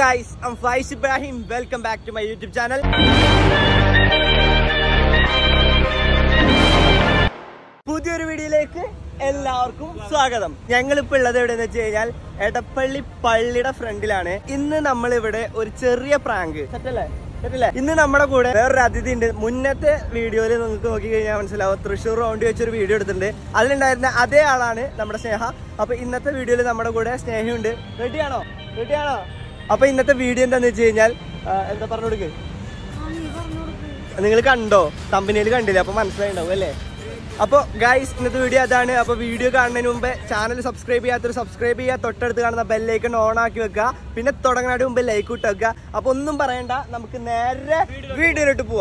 guys I'm Faiz Ibrahim welcome back to my YouTube channel പുതിയൊരു വീഡിയോയിലേക്ക് എല്ലാവർക്കും സ്വാഗതം ഞങ്ങളിപ്പോ ഉള്ളത് എവിടെയെന്ന് വെച്ച് കഴിഞ്ഞാൽ എടപ്പള്ളി പള്ളിയുടെ ഫ്രണ്ടിലാണ് ഇന്ന് നമ്മൾ ഇവിടെ ഒരു ചെറിയ പ്രാങ്ക് സെറ്റല്ലേ സെറ്റല്ലേ ഇന്ന് നമ്മുടെ കൂടെ വേറൊരു അതിഥി ഉണ്ട് മുന്നത്തെ വീഡിയോയിൽ നിങ്ങൾക്ക് നോക്കി കഴിഞ്ഞാൽ മനസ്സിലാവും തൃശ്ശൂർ റൗണ്ട് വെച്ചൊരു വീഡിയോ എടുത്തിട്ടുണ്ട് അതിലുണ്ടായിരുന്ന അതേ ആളാണ് നമ്മുടെ സ്നേഹ അപ്പൊ ഇന്നത്തെ വീഡിയോയിൽ നമ്മുടെ കൂടെ സ്നേഹയുണ്ട് റെഡിയാണോ റെഡിയാണോ അപ്പൊ ഇന്നത്തെ വീഡിയോ എന്താന്ന് വെച്ച് കഴിഞ്ഞാൽ ആ, എന്താ പറഞ്ഞു കൊടുക്ക് നിങ്ങൾ കണ്ടോ കമ്പനിയിൽ കണ്ടില്ലേ അപ്പൊ മനസ്സിലായിണ്ടാവും അല്ലേ അപ്പോൾ ഗൈസ് ഇന്നത്തെ വീഡിയോ അതാണ് അപ്പോൾ വീഡിയോ കാണുന്നതിന് മുമ്പ് ചാനൽ സബ്സ്ക്രൈബ് ചെയ്യാത്തൊരു സബ്സ്ക്രൈബ് ചെയ്യുക തൊട്ടടുത്ത് കാണുന്ന ബെല്ലൈക്കൺ ഓൺ ആക്കി വെക്കുക പിന്നെ തുടങ്ങുന്നതിന് മുമ്പ് ലൈക്ക് ഇട്ട് വെക്കുക അപ്പോൾ ഒന്നും പറയണ്ട നമുക്ക് നേരെ വീഡിയോയിലോട്ട് പോവാം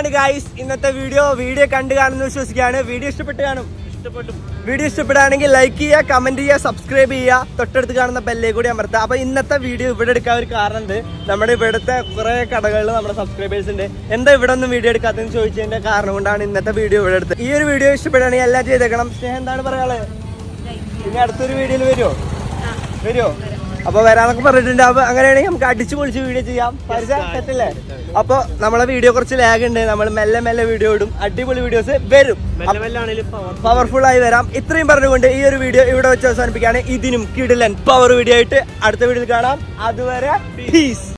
ഇതാണ് ഗായ്സ് ഇന്നത്തെ വീഡിയോ വീഡിയോ കണ്ടു കാണുന്നു വിശ്വസിക്കുകയാണ് വീഡിയോ ഇഷ്ടപ്പെട്ട് കാണും ഇഷ്ടപ്പെട്ടു വീഡിയോ ഇഷ്ടപ്പെടുകയാണെങ്കിൽ ലൈക്ക് ചെയ്യുക കമന്റ് ചെയ്യുക സബ്സ്ക്രൈബ് ചെയ്യുക തൊട്ടടുത്ത് കാണുന്ന ബെല്ലേ കൂടി അമർത്തുക അപ്പൊ ഇന്നത്തെ വീഡിയോ ഇവിടെ എടുക്കാൻ ഒരു കാരണം ഉണ്ട് നമ്മുടെ ഇവിടുത്തെ കുറെ കടകളിൽ നമ്മുടെ സബ്സ്ക്രൈബേഴ്സ് ഉണ്ട് എന്താ ഇവിടെ ഒന്നും വീഡിയോ എടുക്കാത്തെന്ന് ചോദിച്ചതിന്റെ കാരണം കൊണ്ടാണ് ഇന്നത്തെ വീഡിയോ ഇവിടെ എടുത്തത് ഈ ഒരു വീഡിയോ ഇഷ്ടപ്പെടുകയാണെങ്കിൽ എല്ലാം ചെയ്തേക്കണം സ്നേഹം എന്താണ് പറയാനുള്ളത് ഇനി അടുത്തൊരു വീഡിയോയിൽ വരുമോ വരുമോ അപ്പൊ വരാനൊക്കെ പറഞ്ഞിട്ടുണ്ട് അപ്പൊ അങ്ങനെയാണെങ്കിൽ നമുക്ക് അടിച്ചു പൊളിച്ച് വീഡിയോ ചെയ്യാം പരിച സെറ്റല്ലേ അപ്പൊ നമ്മളെ വീഡിയോ കുറച്ച് ലാഗ് ഉണ്ട് നമ്മൾ മെല്ലെ മെല്ലെ വീഡിയോ ഇടും അടിപൊളി വീഡിയോസ് വരും മെല്ലെ മെല്ലെ ആണെങ്കിലും പവർ പവർഫുൾ ആയി വരാം ഇത്രയും പറഞ്ഞുകൊണ്ട് ഈ ഒരു വീഡിയോ ഇവിടെ വെച്ച് അവസാനിപ്പിക്കുകയാണ് ഇതിനും കിടിലൻ പവർ വീഡിയോ ആയിട്ട് അടുത്ത വീഡിയോയിൽ കാണാം അതുവരെ പീസ്